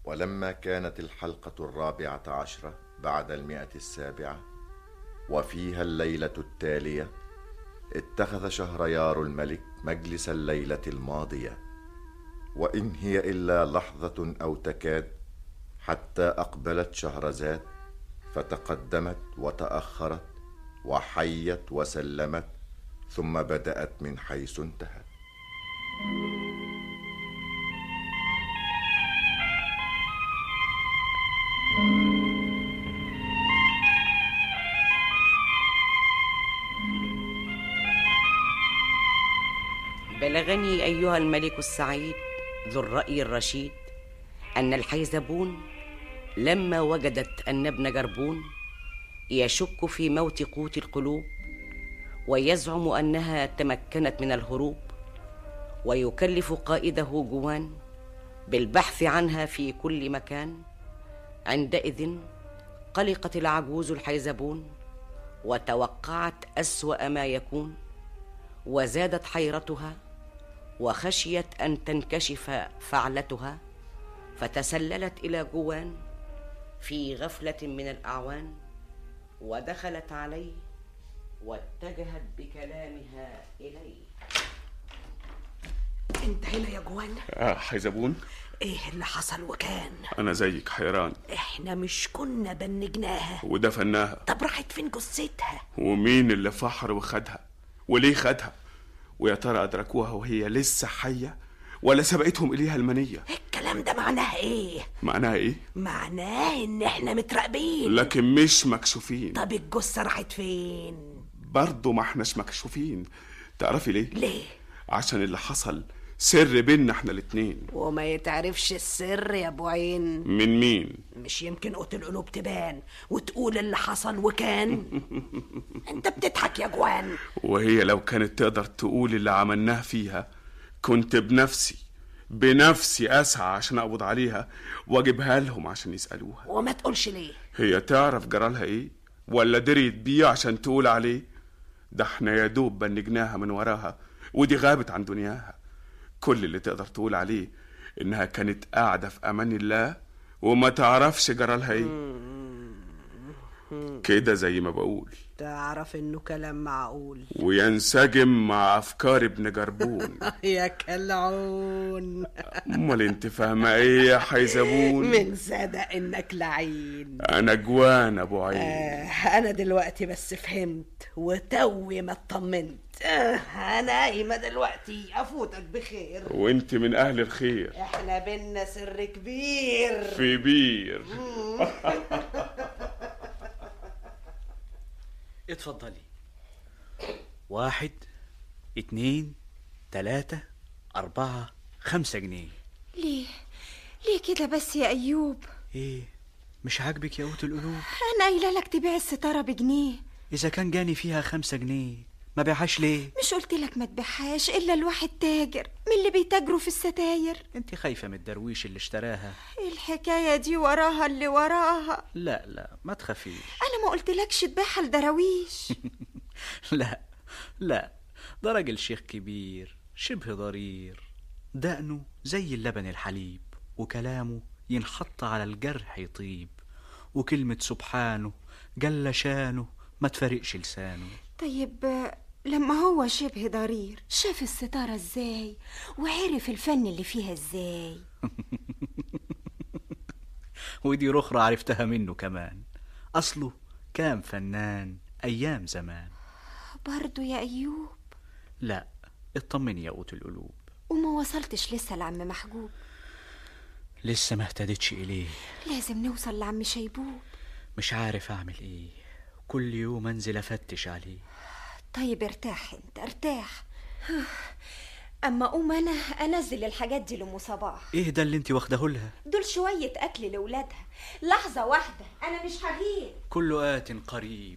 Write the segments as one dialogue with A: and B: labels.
A: ولما كانت الحلقة الرابعة عشرة بعد المئة السابعة وفيها الليلة التالية اتخذ شهريار الملك مجلس الليلة الماضية وإن هي إلا لحظة أو تكاد حتى أقبلت شهرزاد فتقدمت وتأخرت وحيت وسلمت ثم بدأت من حيث انتهت
B: بلغني أيها الملك السعيد ذو الرأي الرشيد أن الحيزبون لما وجدت أن ابن جربون يشك في موت قوت القلوب ويزعم أنها تمكنت من الهروب ويكلف قائده جوان بالبحث عنها في كل مكان عندئذ قلقت العجوز الحيزبون وتوقعت أسوأ ما يكون وزادت حيرتها وخشيت ان تنكشف فعلتها فتسللت الى جوان في غفله من الاعوان ودخلت عليه واتجهت بكلامها اليه
C: انت هنا يا جوان
D: آه حيزبون
C: ايه اللي حصل وكان
D: أنا زيك حيران
C: احنا مش كنا بنجناها
D: ودفناها
C: طب راحت فين جثتها
D: ومين اللي فحر وخدها وليه خدها ويا ترى أدركوها وهي لسه حية ولا سبقتهم إليها المنية
C: الكلام ده معناه ايه
D: معناها إيه؟
C: معناه ان احنا متراقبين
D: لكن مش مكشوفين
C: طب الجثه راحت فين
D: برضه ما احناش مكشوفين تعرفي ليه؟
C: ليه
D: عشان اللي حصل سر بينا احنا الاتنين
C: وما يتعرفش السر يا ابو عين
D: من مين؟
C: مش يمكن قوت القلوب تبان وتقول اللي حصل وكان انت بتضحك يا جوان
D: وهي لو كانت تقدر تقول اللي عملناه فيها كنت بنفسي بنفسي أسعى عشان أقبض عليها وأجيبها لهم عشان يسألوها
C: وما تقولش ليه
D: هي تعرف جرالها إيه ولا دريت بيه عشان تقول عليه ده احنا يا دوب بنجناها من وراها ودي غابت عن دنياها كل اللي تقدر تقول عليه إنها كانت قاعدة في أمان الله وما تعرفش جرالها إيه كده زي ما بقول
C: تعرف انه كلام معقول
D: وينسجم مع افكار ابن جربون
C: يا كلعون
D: امال انت فاهمه ايه يا حيزبون
C: من صدق انك لعين
D: انا جوان ابو عين
C: آه انا دلوقتي بس فهمت وتوي ما اطمنت آه انا قايمه دلوقتي افوتك بخير
D: وانت من اهل الخير
C: احنا بينا سر كبير
D: في بير
E: اتفضلي واحد اتنين تلاتة أربعة خمسة جنيه
F: ليه ليه كده بس يا أيوب
E: ايه مش عاجبك يا قوت القلوب
F: أنا قايلة لك تبيع الستارة بجنيه
E: إذا كان جاني فيها خمسة جنيه ما بيعهاش ليه
F: مش قلت لك ما تبيعهاش إلا الواحد تاجر من اللي بيتاجروا في الستاير
E: انت خايفة من الدرويش اللي اشتراها
F: الحكاية دي وراها اللي وراها
E: لا لا ما تخافيش
F: أنا ما قلتلكش تبيعها لدراويش
E: لا لا ده راجل شيخ كبير شبه ضرير دقنه زي اللبن الحليب وكلامه ينحط على الجرح يطيب وكلمة سبحانه جل شانه ما تفارقش لسانه
F: طيب آه، لما هو شبه ضرير شاف الستارة ازاي وعرف الفن اللي فيها ازاي
E: ودي رخرة عرفتها منه كمان أصله كان فنان أيام زمان
F: برضو يا أيوب
E: لا اطمني يا قوت القلوب
F: وما وصلتش لسه لعم محجوب
E: لسه ما اهتدتش إليه
F: لازم نوصل لعم شيبوب
E: مش عارف أعمل إيه كل يوم أنزل أفتش عليه
F: طيب ارتاح انت ارتاح اما اقوم انا انزل الحاجات دي لام صباح
E: إيه ده اللي انت واخداه لها
F: دول شويه اكل لاولادها لحظه واحده انا مش هغير
E: كل آت قريب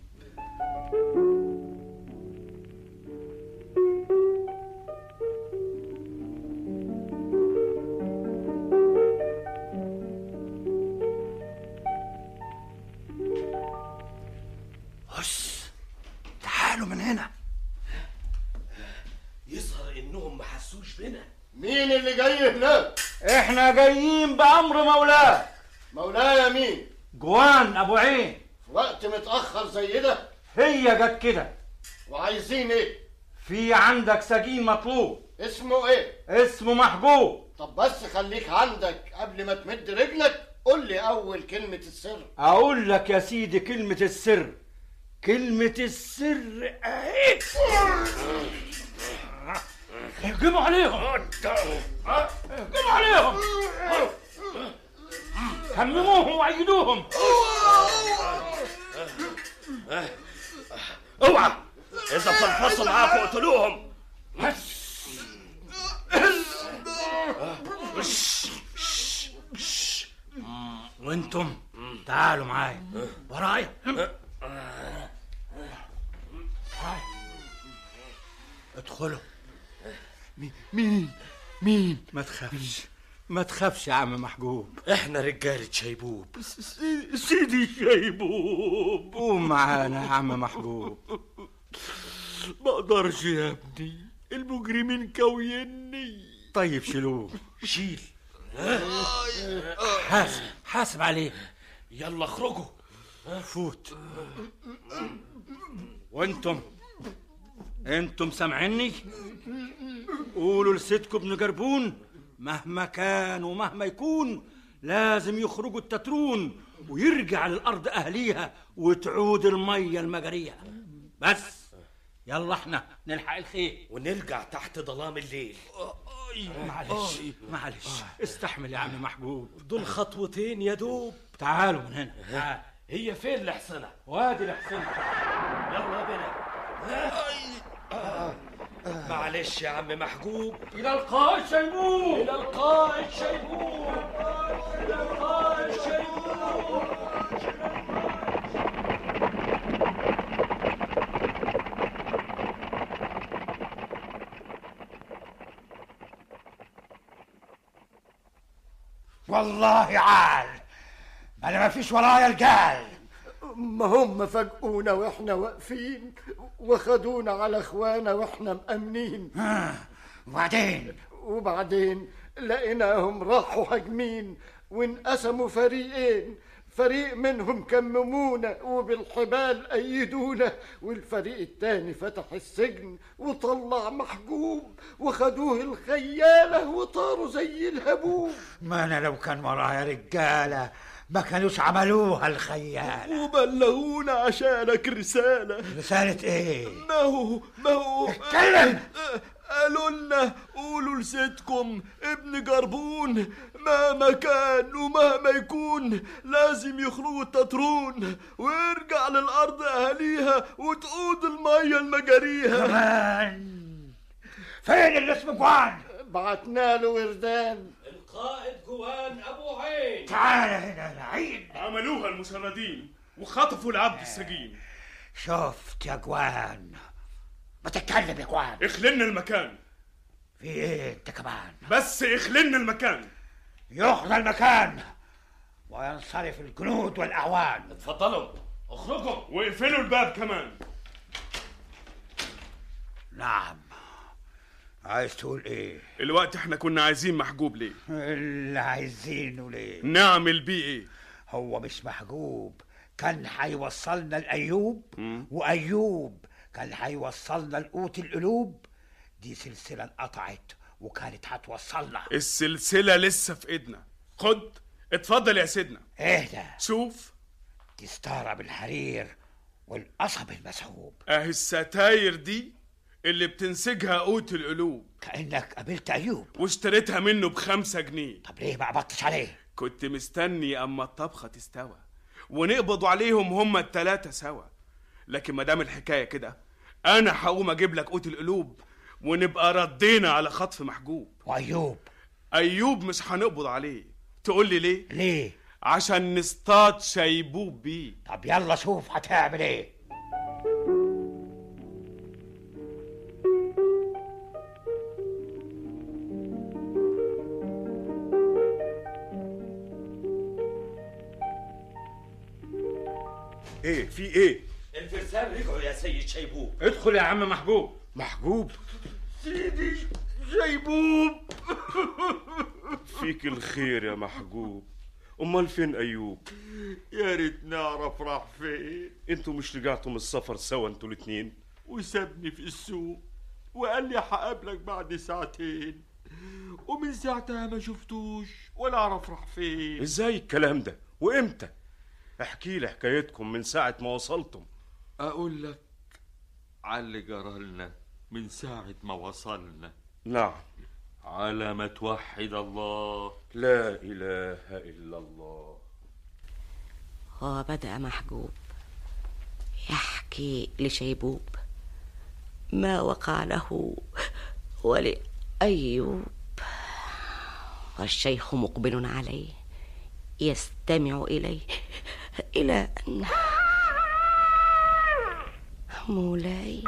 G: هس تعالوا من هنا
H: يظهر انهم ما حسوش بنا
A: مين اللي جاي هناك؟
H: احنا جايين بأمر مولاك
I: مولاي مين
H: جوان ابو عين
I: في وقت متأخر زي ده
H: هي جت كده
I: وعايزين ايه
H: في عندك سجين مطلوب
I: اسمه ايه
H: اسمه محجوب
I: طب بس خليك عندك قبل ما تمد رجلك قول لي اول كلمة السر
H: اقول لك يا سيدي كلمة السر كلمة السر اهي اهجموا عليهم اهجموا عليهم كمموهم وعيدوهم
J: اوعى اذا بتنفصوا معاكم اقتلوهم
H: وانتم تعالوا معايا ورايا ادخلوا
J: مين مين
H: ما تخافش ما تخافش يا عم محجوب
J: احنا رجالة شيبوب
H: سيدي شيبوب قوم معانا يا عم محجوب
J: ما اقدرش يا ابني المجرمين كويني
H: طيب شيلوه
J: شيل
H: حاسب حاسب عليه
J: يلا اخرجوا
H: فوت وانتم انتم سامعيني قولوا لسيدكم ابن جربون مهما كان ومهما يكون لازم يخرجوا التترون ويرجع للارض اهليها وتعود الميه المجاريه بس يلا احنا نلحق الخير
J: ونرجع تحت ظلام الليل
H: معلش معلش استحمل يا عم محبوب
J: دول خطوتين يا دوب
H: تعالوا من هنا تعال
J: هي فين الحصنة
H: وادي الحصن
J: يلا بنا معلش يا عم محجوب
H: الى القاء شيبوب
J: الى القاء شيبوب الى القاء شيبوب
G: والله عال انا ما فيش ورايا رجال
I: ما هم فاجئونا واحنا واقفين وخدونا على اخوانا واحنا مأمنين
G: وبعدين
I: وبعدين لقيناهم راحوا هاجمين وانقسموا فريقين فريق منهم كممونا وبالحبال أيدونا والفريق التاني فتح السجن وطلع محجوب وخدوه الخيالة وطاروا زي الهبوب
G: ما انا لو كان ورايا رجاله ما كانوش عملوها الخيالة
J: وبلغونا عشانك رسالة
G: رسالة ايه؟
J: ما هو ما هو
G: اتكلم!
J: قالوا لنا قولوا لسيدكم ابن جربون مهما كان ومهما يكون لازم يخرجوا التترون ويرجع للأرض أهاليها وتعود المية لمجاريها
G: كمان فين اللي اسمه جوان؟
I: بعتنا له وردان
J: القائد جوان أبو عين
G: تعال هنا العين
D: عملوها المشردين وخطفوا العبد السجين
G: شفت يا جوان ما تتكلم يا جوان
D: اخلنا المكان
G: في ايه انت كمان
D: بس اخلنا المكان
G: يخلى المكان وينصرف الجنود والاعوان
J: اتفضلوا اخرجوا
D: واقفلوا الباب كمان
G: نعم عايز تقول ايه
D: الوقت احنا كنا عايزين محجوب ليه
G: اللي عايزينه ليه
D: نعمل بيه ايه
G: هو مش محجوب كان هيوصلنا لايوب وايوب كان هيوصلنا لقوت القلوب دي سلسله انقطعت وكانت هتوصلنا
D: السلسلة لسه في ايدنا خد اتفضل يا سيدنا
G: ايه ده
D: شوف
G: دي ستاره بالحرير والقصب المسحوب
D: اهي الستاير دي اللي بتنسجها قوت القلوب
G: كانك قابلت ايوب
D: واشتريتها منه بخمسة جنيه
G: طب ليه ما قبضتش عليه
D: كنت مستني اما الطبخة تستوى ونقبضوا عليهم هما التلاتة سوا لكن مادام الحكاية كده انا هقوم اجيب لك قوت القلوب ونبقى ردينا على خطف محجوب
G: وايوب
D: ايوب مش هنقبض عليه تقول لي ليه
G: ليه
D: عشان نصطاد شيبوب بيه
G: طب يلا شوف هتعمل ايه
J: ايه في ايه الفرسان رجعوا يا سيد شيبوب
H: ادخل يا عم محجوب
J: محجوب سيدي شيبوب
D: فيك الخير يا محجوب امال فين ايوب
J: يا ريت نعرف راح فين
D: انتوا مش رجعتوا من السفر سوا انتوا الاتنين
J: وسابني في السوق وقال لي هقابلك بعد ساعتين ومن ساعتها ما شفتوش ولا اعرف راح فين
D: ازاي الكلام ده وامتى احكي لي حكايتكم من ساعة ما وصلتم
J: اقول لك على اللي جرالنا من ساعة ما وصلنا
D: نعم
J: على ما توحد الله
D: لا اله الا الله
B: وبدأ محجوب يحكي لشيبوب ما وقع له ولأيوب والشيخ مقبل عليه يستمع إليه إلى أن مولاي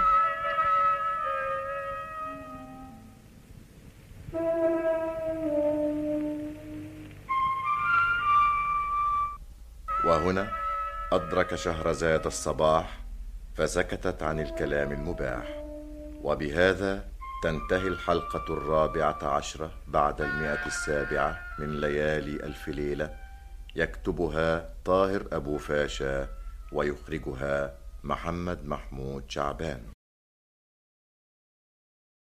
A: وهنا أدرك شهرزاد الصباح فسكتت عن الكلام المباح وبهذا تنتهي الحلقة الرابعة عشرة بعد المئة السابعة من ليالي ألف ليلة يكتبها طاهر أبو فاشا ويخرجها محمد محمود شعبان